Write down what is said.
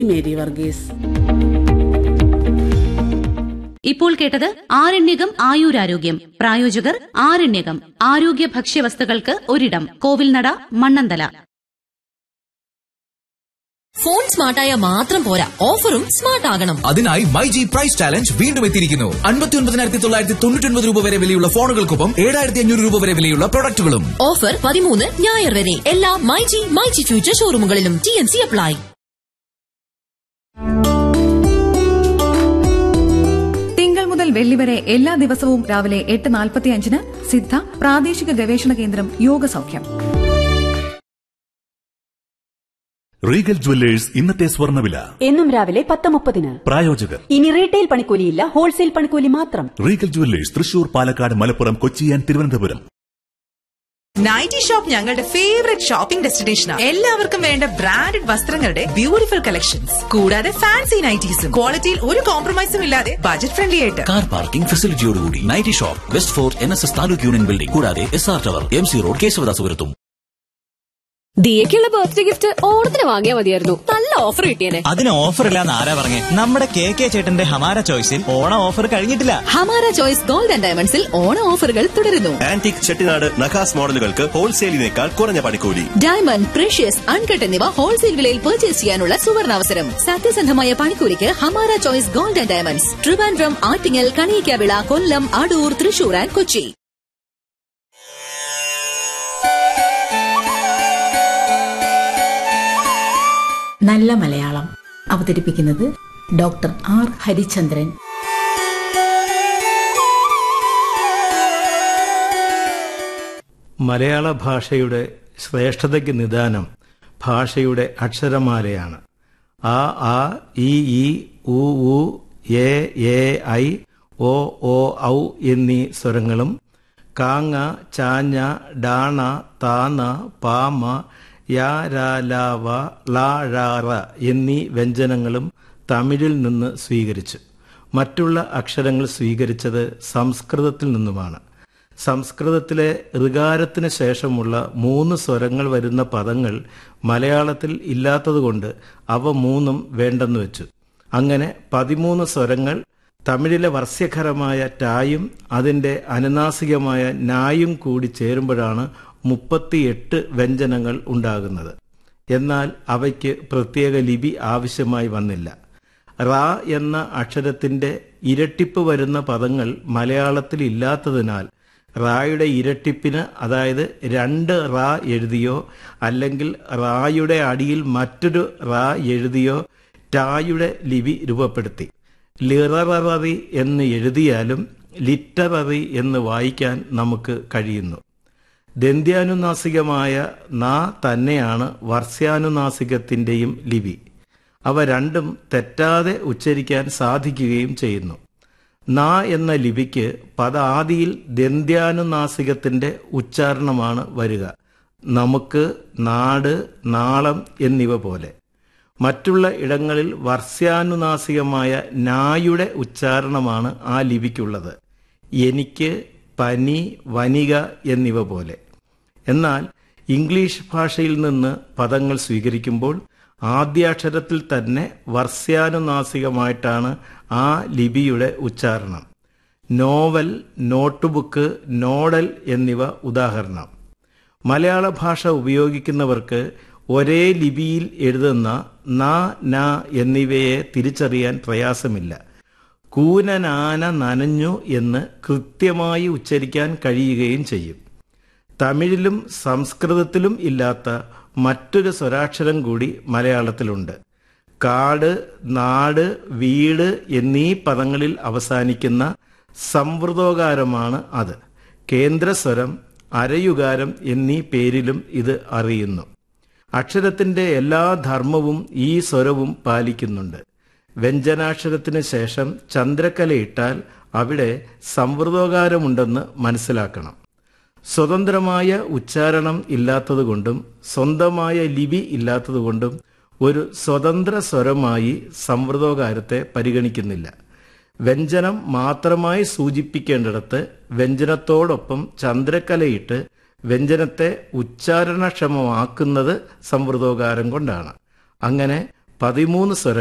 Mary Varghese ഇപ്പോൾ കേട്ടത് ആരണ്യകം ആയുരാരോഗ്യം പ്രായോജകർ ആരണ്യകം ആരോഗ്യ ഭക്ഷ്യവസ്തുക്കൾക്ക് ഒരിടം കോവിൽനട മണ്ണന്തല ഫോൺ സ്മാർട്ടായ മാത്രം പോരാ ഓഫറും സ്മാർട്ട് ആകണം അതിനായി മൈ ജി പ്രൈസ് ചാലഞ്ച് വീണ്ടും എത്തിയിരിക്കുന്നു അൻപത്തി ഒൻപതിനായിരത്തി തൊള്ളായിരത്തി തൊണ്ണൂറ്റി ഒൻപത് രൂപ വരെ വിലയുള്ള ഫോണുകൾക്കൊപ്പം ഏഴായിരത്തി അഞ്ഞൂറ് രൂപ വരെ വിലയുള്ള പ്രൊഡക്റ്റുകളും ഓഫർ പതിമൂന്ന് ഞായർ വരെ എല്ലാ മൈജി മൈജി ഫ്യൂച്ചർ ഷോറൂമുകളിലും ടി എം സി അപ്ലൈ തിങ്കൾ മുതൽ വെള്ളി വരെ എല്ലാ ദിവസവും രാവിലെ എട്ട് നാൽപ്പത്തിയഞ്ചിന് സിദ്ധ പ്രാദേശിക ഗവേഷണ കേന്ദ്രം യോഗ സൗഖ്യം റീഗൽ ജുവല്ലേഴ്സ് ഇന്നത്തെ സ്വർണ്ണവില എന്നും രാവിലെ പത്ത് മുപ്പതിന് പ്രായോജകർ ഇനി റീറ്റെയിൽ പണിക്കൂലിയില്ല ഹോൾസെയിൽ പണിക്കൂലി മാത്രം Regal jewellers Thrissur Palakkad Malappuram Kochi and Thiruvananthapuram nighty shop ഞങ്ങളുടെ ഫേവറേറ്റ് ഷോപ്പിംഗ് ഡെസ്റ്റിനേഷനാണ് എല്ലാവർക്കും വേണ്ട ബ്രാൻഡഡ് വസ്ത്രങ്ങളുടെ ബ്യൂട്ടിഫുൾ കളക്ഷൻസ് കൂടാതെ ഫാൻസി നൈറ്റീസും ക്വാളിറ്റിയിൽ ഒരു കോംപ്രമൈസും ഇല്ലാതെ ബജറ്റ് ഫ്രണ്ട്ലി ആയിട്ട് കാർ പാർക്കിംഗ് ഫെസിലിറ്റിയോടുകൂടി nighty shop west fort N S S taluk union building കൂടാതെ S R tower M C road കേശവദാസുപുരത്തും ദിയക്കുള്ള ബർത്ത്ഡേ ഗിഫ്റ്റ് ഓണത്തിന് വാങ്ങിയാൽ മതിയായിരുന്നു നല്ല ഓഫർ കിട്ടിയേനെ അതിന് ഓഫർ ഇല്ലാന്ന് ആരാ പറഞ്ഞേ നമ്മുടെ കെ കെ ചേട്ടന്റെ ഹമാര ചോയ്സിൽ ഓണ ഓഫർ കഴിഞ്ഞിട്ടില്ല ഹമാര ചോയ്സ് ഗോൾഡ് ആൻഡ് ഡയമണ്ട്സിൽ ഓണ ഓഫറുകൾ തുടരുന്നു ആന്റിക് ചെട്ടിനാട് നഖാസ് മോഡലുകൾക്ക് ഹോൾസെയിലിനേക്കാൾ കുറഞ്ഞ പണിക്കൂലി ഡയമണ്ട് പ്രഷ്യസ് അൺകട്ട് എന്നിവ ഹോൾസെയിൽ വിലയിൽ പർച്ചേസ് ചെയ്യാനുള്ള സുവർണാവസരം സത്യസന്ധമായ പണിക്കൂലിക്ക് Hamara choice gold and diamonds Trivandrum Attingal Kaniyakkavila Kollam Adoor Thrissur and Kochi നല്ല മലയാളം അവതരിപ്പിക്കുന്നത് ഡോക്ടർ ആർ ഹരിചന്ദ്രൻ മലയാള ഭാഷയുടെ ശ്രേഷ്ഠതയ്ക്ക് നിദാനം ഭാഷയുടെ അക്ഷരമാലയാണ് ആ ആ ഇ ഈ ഉ ഉ എ എ ഐ ഒ ഓ ഔ എന്നീ സ്വരങ്ങളും കാങ്ങ ചാഞ്ഞ ഡാണ താന പാമ യാ രാ ലാ വ ലാ ഴാ റ എന്നീ വ്യഞ്ജനങ്ങളും തമിഴിൽ നിന്ന് സ്വീകരിച്ചു മറ്റുള്ള അക്ഷരങ്ങൾ സ്വീകരിച്ചത് സംസ്കൃതത്തിൽ നിന്നുമാണ് സംസ്കൃതത്തിലെ ഋകാരത്തിന് ശേഷമുള്ള മൂന്ന് സ്വരങ്ങൾ വരുന്ന പദങ്ങൾ മലയാളത്തിൽ ഇല്ലാത്തതുകൊണ്ട് അവ മൂന്നും വേണ്ടെന്ന് വെച്ചു അങ്ങനെ പതിമൂന്ന് സ്വരങ്ങൾ തമിഴിലെ വർസ്യഖരമായ ടായും അതിൻ്റെ അനുനാസികമായ നായും കൂടി ചേരുമ്പോഴാണ് മുപ്പത്തിയെട്ട് വ്യഞ്ജനങ്ങൾ ഉണ്ടാകുന്നത് എന്നാൽ അവയ്ക്ക് പ്രത്യേക ലിപി ആവശ്യമായി വന്നില്ല റാ എന്ന അക്ഷരത്തിന്റെ ഇരട്ടിപ്പ് വരുന്ന പദങ്ങൾ മലയാളത്തിൽ ഇല്ലാത്തതിനാൽ റായുടെ ഇരട്ടിപ്പിന് അതായത് രണ്ട് റാ എഴുതിയോ അല്ലെങ്കിൽ റായുടെ അടിയിൽ മറ്റൊരു റാ എഴുതിയോ ടായുടെ ലിപി രൂപപ്പെടുത്തി ലിറററി എന്ന് എഴുതിയാലും ലിറ്റററി എന്ന് വായിക്കാൻ നമുക്ക് കഴിയുന്നു ദന്ത്യാനുനാസികമായ നാ തന്നെയാണ് വർഷ്യാനുനാസികത്തിൻ്റെയും ലിപി അവ രണ്ടും തെറ്റാതെ ഉച്ചരിക്കാൻ സാധിക്കുകയും ചെയ്യുന്നു നാ എന്ന ലിപിക്ക് പദാദിയിൽ ദന്ത്യാനുനാസികത്തിന്റെ ഉച്ചാരണമാണ് വരിക നമുക്ക് നാട് നാളം എന്നിവ പോലെ മറ്റുള്ള ഇടങ്ങളിൽ വർഷ്യാനുനാസികമായ നായുടെ ഉച്ചാരണമാണ് ആ ലിപിക്കുള്ളത് എനിക്ക് പനി വനിക എന്നിവ പോലെ എന്നാൽ ഇംഗ്ലീഷ് ഭാഷയിൽ നിന്ന് പദങ്ങൾ സ്വീകരിക്കുമ്പോൾ ആദ്യാക്ഷരത്തിൽ തന്നെ വർഷ്യാനുനാസികമായിട്ടാണ് ആ ലിപിയുടെ ഉച്ചാരണം നോവൽ നോട്ട്ബുക്ക് നോഡൽ എന്നിവ ഉദാഹരണം മലയാള ഭാഷ ഉപയോഗിക്കുന്നവർക്ക് ഒരേ ലിപിയിൽ എഴുതുന്ന ന ന എന്നിവയെ തിരിച്ചറിയാൻ പ്രയാസമില്ല കൂനനാന നനഞ്ഞു എന്ന് കൃത്യമായി ഉച്ചരിക്കാൻ കഴിയുകയും ചെയ്യും തമിഴിലും സംസ്കൃതത്തിലും ഇല്ലാത്ത മറ്റൊരു സ്വരാക്ഷരം കൂടി മലയാളത്തിലുണ്ട് കാട് നാട് വീട് എന്നീ പദങ്ങളിൽ അവസാനിക്കുന്ന സംവൃതോകാരമാണ് അത് കേന്ദ്രസ്വരം അരയുകാരം എന്നീ പേരിലും ഇത് അറിയുന്നു അക്ഷരത്തിന്റെ എല്ലാ ധർമ്മവും ഈ സ്വരവും പാലിക്കുന്നുണ്ട് വ്യഞ്ജനാക്ഷരത്തിന് ശേഷം ചന്ദ്രക്കലയിട്ടാൽ അവിടെ സംവൃതോകാരമുണ്ടെന്ന് മനസ്സിലാക്കണം സ്വതന്ത്രമായ ഉച്ചാരണം ഇല്ലാത്തതുകൊണ്ടും സ്വന്തമായ ലിപി ഇല്ലാത്തതുകൊണ്ടും ഒരു സ്വതന്ത്ര സ്വരമായി സംവൃതോകാരത്തെ പരിഗണിക്കുന്നില്ല വ്യഞ്ജനം മാത്രമായി സൂചിപ്പിക്കേണ്ടിടത്ത് വ്യഞ്ജനത്തോടൊപ്പം ചന്ദ്രക്കലയിട്ട് വ്യഞ്ജനത്തെ ഉച്ചാരണക്ഷമമാക്കുന്നത് സംവൃതോകാരം കൊണ്ടാണ് അങ്ങനെ പതിമൂന്ന് സ്വര